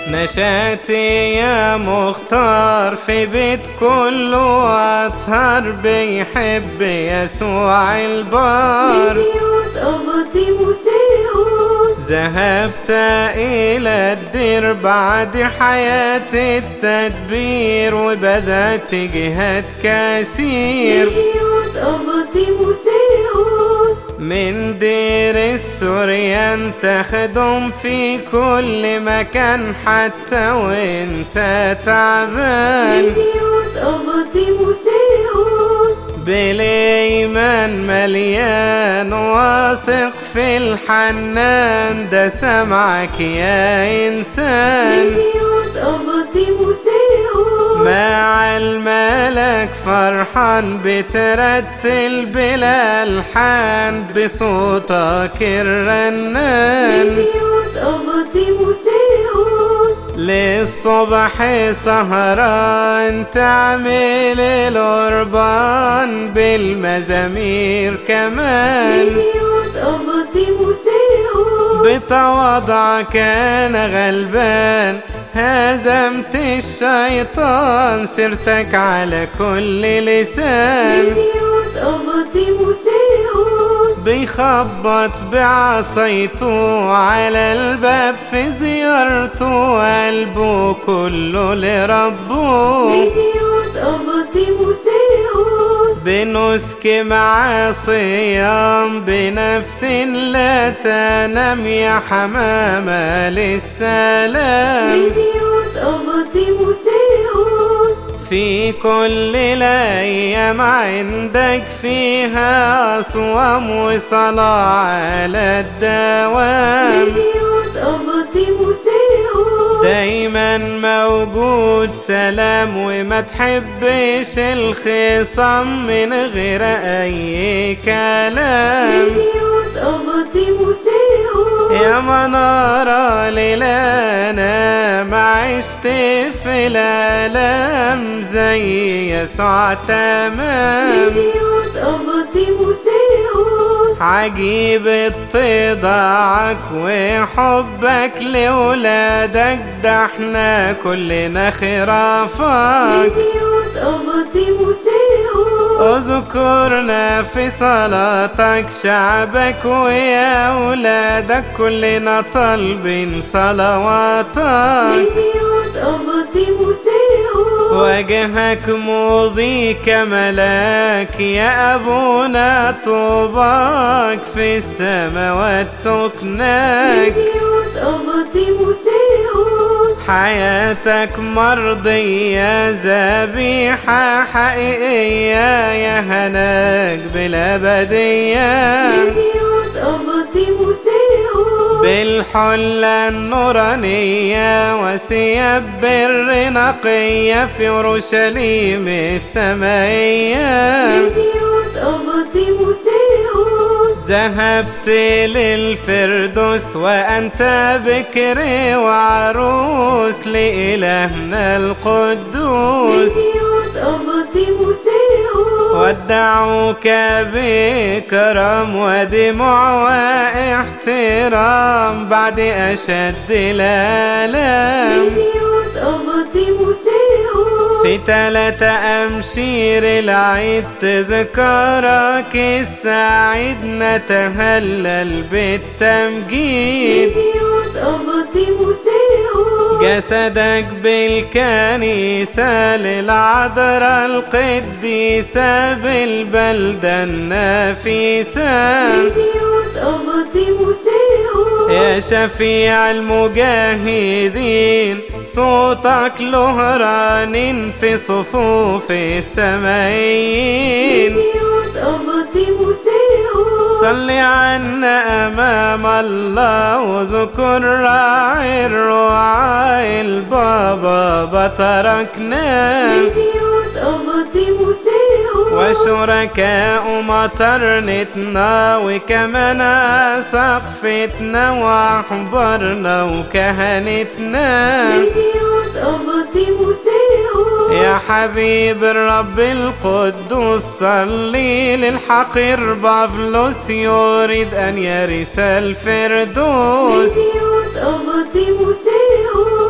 نشأت يا مختار في بيت كله أطهر بيحب يسوع البار بيوت أبطي موسيقوس ذهبت إلى الدير بعد حياة التدبير وبدأت جهاد كثير بيوت أبطي موسيقوس من دير السوريان تخدم في كل مكان حتى وانت تعبان بيوت أبطي موسيقوس بالايمان مليان واثق في الحنان ده سمعك يا انسان بيوت أبطي موسيقوس مع الملك فرحان بترتل بلا الحان بصوتك الرنان بيوت أبطي موسيقوس للصبح سهران تعمل القربان بالمزامير كمان بيوت أبطي موسيقوس بتواضع كان غلبان هزمت الشيطان سرتك على كل لسان بيوت أبطي موسيقوس بيخبط بعصيته على الباب في زيارته قلبه كله لربه بيوت أبطي موسيقوس بنسك مع صيام بنفس لا تنام يا حمامة للسلام بيوت أبطي موسيقوس في كل الأيام عندك فيها أصوام وصلاة على الدوام بيوت أبطي موسيقوس دايما موجود سلام وما تحبش الخصام من غير أي كلام بيوت أبطي موسيقوس يا منارة ليلانا ما عشت في الألم زي يسوع تمام بيوت أبطي موسيقوس عجيب اتضاعك وحبك لولادك ده احنا كلنا خرافك بيوت أبطي موسيقوس اذكرنا في صلاتك شعبك ويا أولادك كلنا طالبين صلواتك بيوت أبطي موسيقوس وجهك مضي كملاك يا أبونا طوباك في السماوات سكناك بيوت أبطي موسيقوس حياتك مرضية ذبيحة حقيقية يا هناك بالأبدية بيوت أبطي موسيقوس بالحلة النورانية وثياب بر نقية في أورشليم السمائية بيوت أبطي موسيقوس ذهبت للفردوس وأنت بكر وعروس لإلهنا القدوس بيوت أبطي موسيقوس ودعوك بكرم ودموع واحترام بعد أشد الآلام بيوت أبطي موسيقوس في تلاتة أمشير العيد تذكرك السعيد نتهلل بالتمجيد بيوت أبطي موسيقوس جسدك بالكنيسة للعذراء القديسة بالبلدة النفيسة بيوت أبطي موسيقوس يا شفيع المجاهدين صوتك له رنين في صفوف السمائيين بيوت أبطي موسيقوس صل عنا أمام الله وذكر راعي الرعاة البابا بتركنا بيوت أبطي موسيقوس وشركاء مطرنتنا وكمان سقفتنا وأحبارنا وكهنتنا بيوت أبطي موسيقوس يا حبيب الرب القدوس صلي للحقير بافلوس يريد أن يرث الفردوس بيوت أبطي موسيقوس